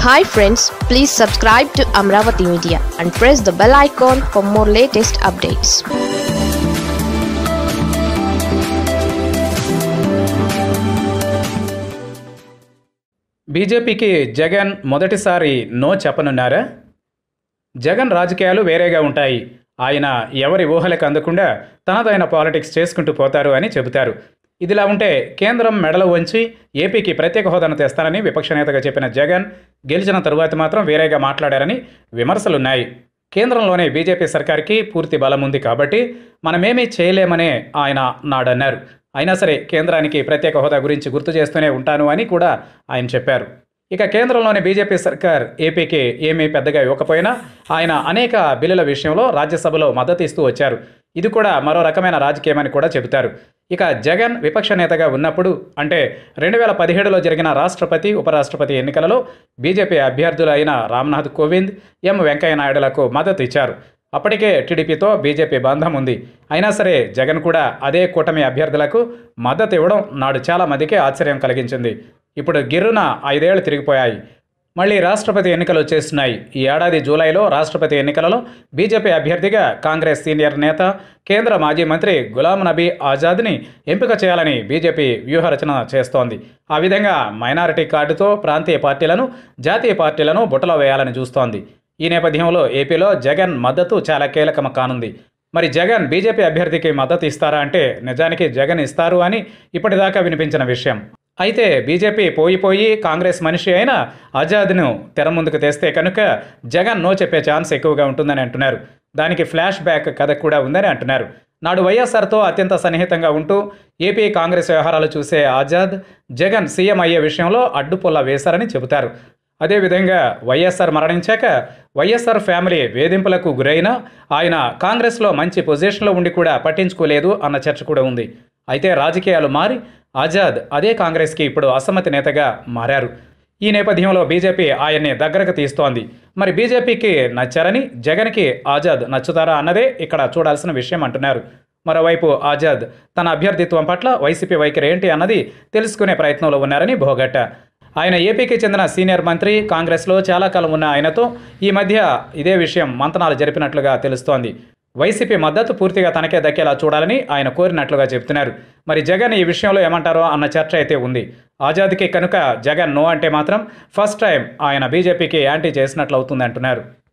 hi friends please subscribe to Amaravati media and press the bell icon for more latest updates బీజేపీకి జగన్ మొదటిసారి no చెప్పనున్నారా Jagan రాజకీయాలు వేరేగా ఉంటాయి ఆయన ఎవరి ఊహలకు అందకుండా తనదైన పాలిటిక్స్ చేసుకుంటూ పోతారు అని చెబుతారు ఇదిలా ఉంటే కేంద్రం మెడలు వంచి ఏపీకి ప్రత్యేక హోదాను తెస్తానని విపక్ష నేతగా చెప్పిన జగన్ గెలిచిన తరువాత మాత్రం వేరేగా మాట్లాడారని విమర్శలున్నాయి కేంద్రంలోనే బీజేపీ సర్కార్కి పూర్తి బలం ఉంది కాబట్టి మనమేమీ చేయలేమనే ఆయన నాడన్నారు అయినా సరే కేంద్రానికి ప్రత్యేక హోదా గురించి గుర్తు చేస్తూనే ఉంటాను అని కూడా ఆయన చెప్పారు ఇక కేంద్రంలోని బీజేపీ సర్కార్ ఏపీకి ఏమీ పెద్దగా ఇవ్వకపోయినా ఆయన అనేక బిల్లుల విషయంలో రాజ్యసభలో మద్దతు ఇస్తూ వచ్చారు ఇది కూడా మరో రకమైన రాజకీయమని కూడా చెబుతారు ఇక జగన్ విపక్ష నేతగా ఉన్నప్పుడు అంటే రెండు వేల పదిహేడులో జరిగిన రాష్ట్రపతి ఉపరాష్ట్రపతి ఎన్నికలలో బీజేపీ అభ్యర్థులు అయిన రామ్నాథ్ కోవింద్ ఎం వెంకయ్యనాయుడులకు మద్దతు ఇచ్చారు అప్పటికే టీడీపీతో బీజేపీ బంధం ఉంది అయినా సరే జగన్ కూడా అదే కూటమి అభ్యర్థులకు మద్దతు ఇవ్వడం నాడు చాలా మందికి ఆశ్చర్యం కలిగించింది ఇప్పుడు గిర్రున ఐదేళ్లు తిరిగిపోయాయి మళ్ళీ రాష్ట్రపతి ఎన్నికలు వచ్చేస్తున్నాయి ఈ ఏడాది జూలైలో రాష్ట్రపతి ఎన్నికలలో బీజేపీ అభ్యర్థిగా కాంగ్రెస్ సీనియర్ నేత కేంద్ర మాజీ మంత్రి గులాం నబీ ఆజాద్ని ఎంపిక చేయాలని బీజేపీ వ్యూహరచన చేస్తోంది ఆ విధంగా మైనారిటీ కార్డుతో ప్రాంతీయ పార్టీలను జాతీయ పార్టీలను బుట్టలో వేయాలని చూస్తోంది ఈ నేపథ్యంలో ఏపీలో జగన్ మద్దతు చాలా కీలకం కానుంది మరి జగన్ బీజేపీ అభ్యర్థికి మద్దతు ఇస్తారా అంటే నిజానికి జగన్ ఇస్తారు అని ఇప్పటిదాకా వినిపించిన విషయం అయితే బీజేపీ పోయిపోయి కాంగ్రెస్ మనిషి అయిన ఆజాద్ను తెర ముందుకు తెస్తే కనుక జగన్ నో చెప్పే ఛాన్స్ ఎక్కువగా ఉంటుందని అంటున్నారు దానికి ఫ్లాష్ బ్యాక్ కథ కూడా ఉందని అంటున్నారు నాడు వైఎస్ఆర్తో అత్యంత సన్నిహితంగా ఉంటూ ఏపీ కాంగ్రెస్ వ్యవహారాలు చూసే ఆజాద్ జగన్ సీఎం అయ్యే విషయంలో అడ్డుపుల్ల వేశారని చెబుతారు అదేవిధంగా వైఎస్ఆర్ మరణించాక వైఎస్ఆర్ ఫ్యామిలీ వేధింపులకు గురైనా ఆయన కాంగ్రెస్లో మంచి పొజిషన్లో ఉండి కూడా పట్టించుకోలేదు అన్న చర్చ కూడా ఉంది అయితే రాజకీయాలు మారి ఆజాద్ అదే కాంగ్రెస్కి ఇప్పుడు అసమ్మతి నేతగా మారారు ఈ నేపథ్యంలో బీజేపీ ఆయన్ని దగ్గరకు తీస్తోంది మరి బీజేపీకి నచ్చారని జగన్కి ఆజాద్ నచ్చుతారా అన్నదే ఇక్కడ చూడాల్సిన విషయం అంటున్నారు మరోవైపు ఆజాద్ తన అభ్యర్థిత్వం పట్ల వైసీపీ వైఖరి ఏంటి అన్నది తెలుసుకునే ప్రయత్నంలో ఉన్నారని భోగట్ట ఆయన ఏపీకి చెందిన సీనియర్ మంత్రి కాంగ్రెస్లో చాలా కాలం ఉన్న ఆయనతో ఈ మధ్య ఇదే విషయం మంతనాలు జరిపినట్లుగా తెలుస్తోంది వైసీపీ మద్దతు పూర్తిగా తనకే దక్కేలా చూడాలని ఆయన కోరినట్లుగా చెబుతున్నారు మరి జగన్ ఈ విషయంలో ఏమంటారో అన్న చర్చ అయితే ఉంది ఆజాద్కి కనుక జగన్ నో అంటే మాత్రం ఫస్ట్ టైం ఆయన బీజేపీకి యాంటీ చేసినట్లు అవుతుంది అంటున్నారు